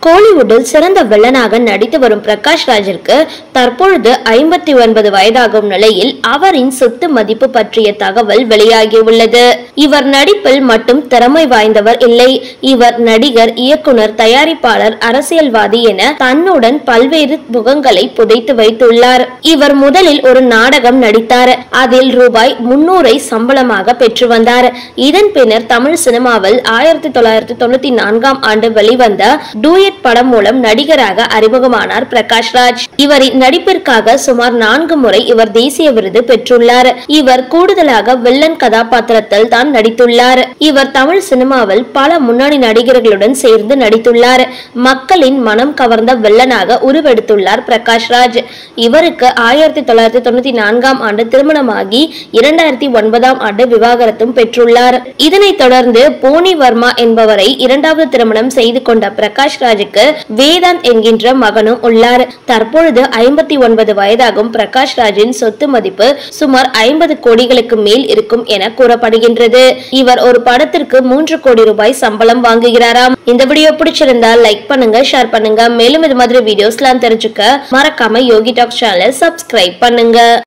கோலிவுட்டில் சிறந்த வில்லனாக நடித்து வரும் பிரகாஷ் ராஜிற்கு தற்பொழுது ஐம்பத்தி ஒன்பது வயதாகும் நிலையில் அவரின் சொத்து மதிப்பு பற்றிய தகவல் வெளியாகியுள்ளது இவர் நடிப்பில் மட்டும் திறமை வாய்ந்தவர் இல்லை இவர் நடிகர் இயக்குனர் தயாரிப்பாளர் அரசியல்வாதி என தன்னுடன் பல்வேறு முகங்களை புதைத்து வைத்துள்ளார் இவர் முதலில் ஒரு நாடகம் நடித்தார் அதில் ரூபாய் முன்னூறை சம்பளமாக பெற்று வந்தார் இதன் பின்னர் தமிழ் சினிமாவில் ஆயிரத்தி தொள்ளாயிரத்தி தொண்ணூத்தி நான்காம் ஆண்டு வெளிவந்த டூயட் படம் மூலம் நடிகராக அறிமுகமானார் பிரகாஷ் ராஜ் இவரின் நடிப்பிற்காக சுமார் நான்கு முறை இவர் தேசிய விருது பெற்றுள்ளார் இவர் கூடுதலாக வில்லன் கதாபாத்திரத்தில் தான் நடித்துள்ளார் இவர் தமிழ் சினிமாவில் பல முன்னணி நடிகர்களுடன் சேர்ந்து நடித்துள்ளார் மக்களின் மனம் கவர்ந்த வில்லனாக உருவெடுத்துள்ளார் பிரகாஷ் ராஜ் இவருக்கு ஆயிரத்தி தொள்ளாயிரத்தி தொண்ணூத்தி நான்காம் ஆண்டு திருமணமாகி இரண்டாயிரத்தி ஒன்பதாம் ஆண்டு விவாகரத்தும் பெற்றுள்ளார் இதனைத் தொடர்ந்து போனி வர்மா என்பவரை இரண்டாவது திருமணம் செய்து கொண்ட பிரகாஷ் ராஜுக்கு வேதாந்த் என்கின்ற மகனும் உள்ளார் தற்பொழுது ஐம்பத்தி ஒன்பது வயதாகும் பிரகாஷ் ராஜின் சொத்து மதிப்பு சுமார் ஐம்பது கோடிகளுக்கு மேல் இருக்கும் என கூறப்படுகின்றது இவர் ஒரு படத்திற்கு மூன்று கோடி ரூபாய் சம்பளம் வாங்குகிறாராம் இந்த வீடியோ பிடிச்சிருந்தா லைக் பண்ணுங்க ஷேர் பண்ணுங்க மேலும் இது மாதிரி வீடியோஸ்லாம் தெரிஞ்சுக்க மறக்காம யோகி டாக் சேனலை சப்ஸ்கிரைப் பண்ணுங்க